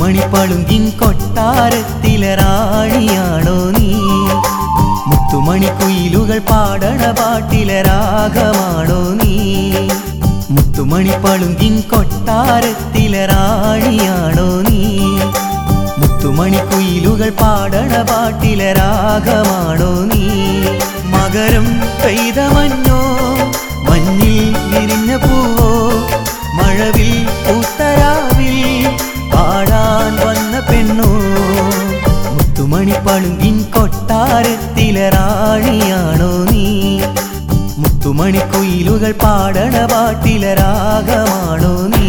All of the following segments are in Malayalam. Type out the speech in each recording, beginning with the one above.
മുത്തുമണിപ്പളുങ്കിൻ കൊട്ടാരത്തിലെ റാണിയാണോ നീ മുത്തുമണിക്കുയിലുകൾ പാടണ പാട്ടിലെ രാഗമാണോ നീ മുത്തുമണിപ്പളുങ്കിൻ കൊട്ടാരത്തിലെ റാണിയാണോ നീ മുത്തുമണിക്കുയിലുകൾ പാടണ പാട്ടിലെ രാഗമാണോ നീ മകരം പെയ്ത മഞ്ഞോ മഞ്ഞിൽ വിരിഞ്ഞ പൂവോ മഴവിൽ പൂത്തരാവിൽ പാടാൻ വന്ന പെണ്ണോ മുത്തുമണിപ്പളുങ്കിൻ കൊട്ടാരത്തിലെ റാണിയാണോ നീ മുത്തുമണിക്കുയിലുകൾ പാടണ പാട്ടിലെ രാഗമാണോ നീ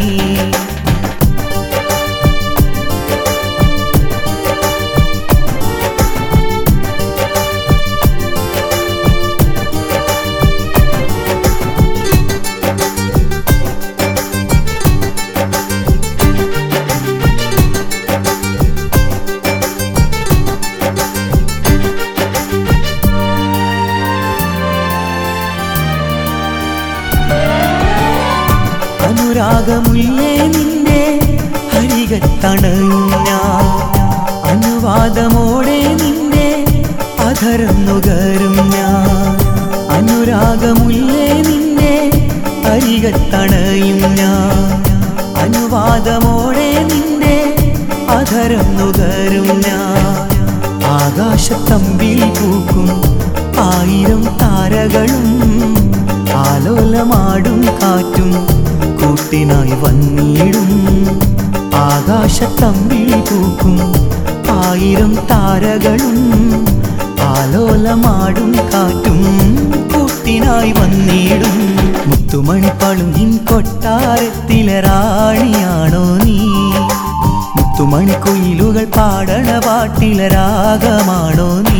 അനുരാഗമുല്ലേ നിന്റെ ഹരികത്തണയും ഞാൻ അനുവാദമോടെ നിന്റെ അധരം നുകരും ഞാൻ അനുരാഗമുല്ലേ നിന്റെ ഹരികത്തണയും ഞാൻ അനുവാദമോടെ നിന്റെ അധരം നുകരും ഞാൻ ആകാശത്തമ്പിൽ പൂക്കും ആയിരം താരകളും ആലോലമാടും കാറ്റും കൂട്ടിനായി വന്നിടും ആകാശത്തമ്പിൽ പൂക്കും ആയിരം താരകളും ആലോലമാടും കാറ്റും കൂട്ടിനായി വന്നിടും മുത്തുമണിപ്പളുങ്കിൻ കൊട്ടാരത്തിലെ റാണിയാണോ നീ മുത്തുമണിക്കുയിലുകൾ പാടണ പാട്ടിലെ രാഗമാണോ നീ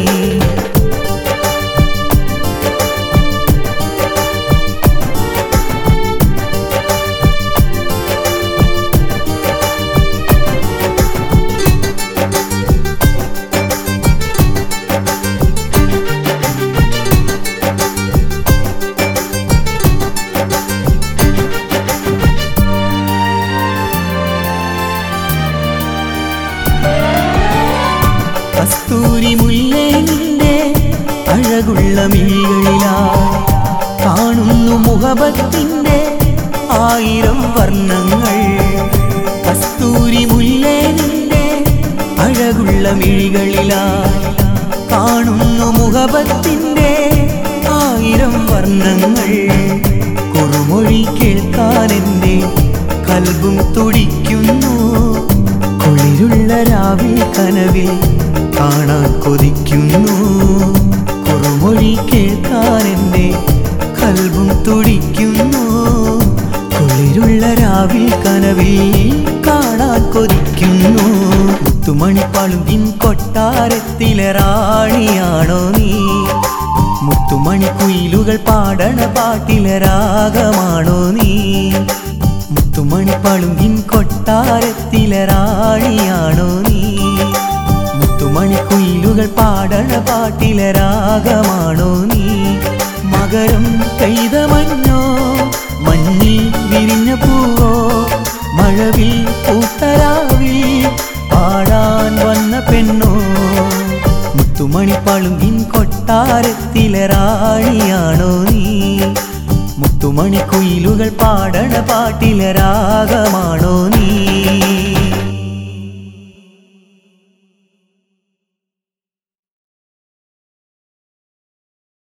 കസ്തൂരി മുല്ലേ നിന്റെ അഴകുള്ള മിഴികളിലായി കാണുന്നു മുഹബത്തിന്റെ ആയിരം വർണ്ണങ്ങൾ കസ്തൂരി മുല്ലേ നിന്റെ അഴകുള്ള മിഴികളിലായി കാണുന്നു മുഹബത്തിന്റെ ആയിരം വർണ്ണങ്ങൾ കുറുമൊഴി കേൾക്കാൻ എൻ്റെ കൽബും തുടിക്കുന്നു കുളിരുള്ള രാവിൽ കനവിൽ കാണാൻ കൊതിക്കുന്നു കുറുമൊഴി കേൾക്കാൻ എൻ്റെ കൽബും തുടിക്കുന്നു കുളിരുള്ള രാവിൽ കനവിൽ കാണാൻ കൊതിക്കുന്നു മുത്തുമണിപ്പളുങ്കിൻ കൊട്ടാരത്തിലെ റാണിയാണോ നീ മുത്തുമണിക്കുയിലുകൾ പാടണ പാട്ടിലെ രാഗമാണോ നീ മുത്തുമണിപ്പളുങ്കിൻ കൊട്ടാരത്തിലെ റാണിയാണോ നീ മുത്തുമണിക്കുയിലുകൾ പാടണ പാട്ടിലെ രാഗമാണോ നീ മകരം പെയ്ത മഞ്ഞോ മഞ്ഞിൽ വിരിഞ്ഞ പൂവോ മഴവിൽ പൂത്തരാവിൽ പാടാൻ വന്ന പെണ്ണോ മുത്തുമണിപ്പളുങ്കിൻ കൊട്ടാരത്തിലെ റാണിയാണോ നീ മുത്തുമണിക്കുയിലുകൾ പാടണ പാട്ടിലെ രാഗമാണോ നീ